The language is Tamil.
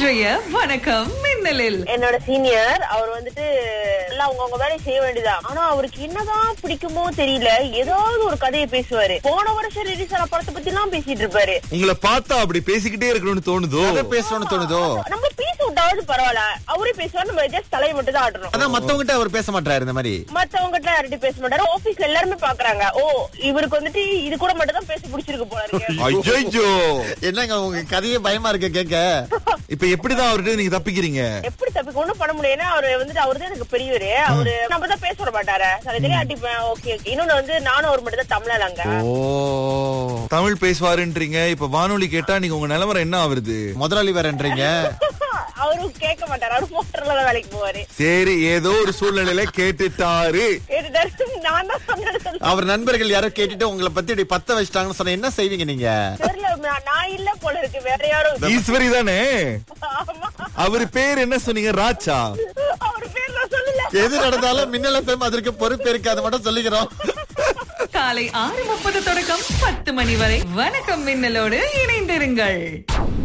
இன்றைய வணக்கம் மின்னலில் என்னோட சீனியர் அவர் வந்துட்டு எல்லாம் அவங்கவுங்க வேலையை செய்ய வேண்டியதான் ஆனா அவருக்கு என்னதான் பிடிக்குமோ தெரியல ஏதாவது ஒரு கதையை பேசுவாரு போன வருஷம் ரிலீஸ் ஆன படத்தை பத்தி எல்லாம் பேசிட்டு இருப்பாரு உங்களை பார்த்தா அப்படி பேசிக்கிட்டே இருக்கணும்னு தோணுதோ கதை பேசணும்னு தோணுதோ நம்ம பேச விட்டாவது பரவாயில்ல அவரே பேசுவார் நம்ம ஜஸ்ட் தலையை மட்டும் தான் ஆடணும் அதான் மத்தவங்கிட்ட அவர் பேச மாட்டாரு இந்த மாதிரி மத்தவங்க கிட்ட யார்கிட்ட பேச மாட்டாரு ஆபீஸ்ல எல்லாருமே பாக்குறாங்க ஓ இவருக்கு வந்துட்டு இது கூட மட்டும் தான் பேச பிடிச்சிருக்கு போல இருக்கு ஐயோ என்னங்க உங்க கதையே பயமா இருக்கு கேட்க இப்ப எப்படிதான் அவர்கிட்ட நீங்க தப்பிக்கிறீங்க எப்படி தப்பிக்க ஒண்ணும் பண்ண முடியும் ஏன்னா அவரு வந்துட்டு அவரு தான் எனக்கு பெரியவரு அவரு நம்ம தான் பேச விட மாட்டாரு சில அடிப்பேன் ஓகே ஓகே இன்னொன்னு வந்து நானும் அவர் மட்டும் தான் தமிழாங்க ஓ தமிழ் பேசுவாருன்றீங்க இப்ப வானொலி கேட்டா நீங்க உங்க நிலவரம் என்ன ஆகுறது முதலாளி வேறன்றீங்க அவரும் கேட்க மாட்டாரு அவரு மோட்டர்ல தான் வேலைக்கு போவாரு சரி ஏதோ ஒரு சூழ்நிலையில கேட்டுட்டாரு கேட்டுட்டாரு நான் தான் சொன்னேன் அவர் நண்பர்கள் யாரோ கேட்டுட்டு உங்களை பத்தி இப்படி பத்த வச்சிட்டாங்கன்னு சொன்னா என்ன செய்வீங்க நீங்க தெரியல நான் நான் இல்ல போல இருக்கு வேற யாரும் ஈஸ்வரி தானே ஆமா அவர் பேர் என்ன சொன்னீங்க ராஜா அவர் பேர் நான் சொல்லல எது நடந்தாலும் மின்னல பேம் அதற்கு பொறுப்பு இருக்கு அதை மட்டும் சொல்லிக்கிறோம் காலை ஆறு முப்பது தொடக்கம் பத்து மணி வரை வணக்கம் மின்னலோடு இணைந்திருங்கள்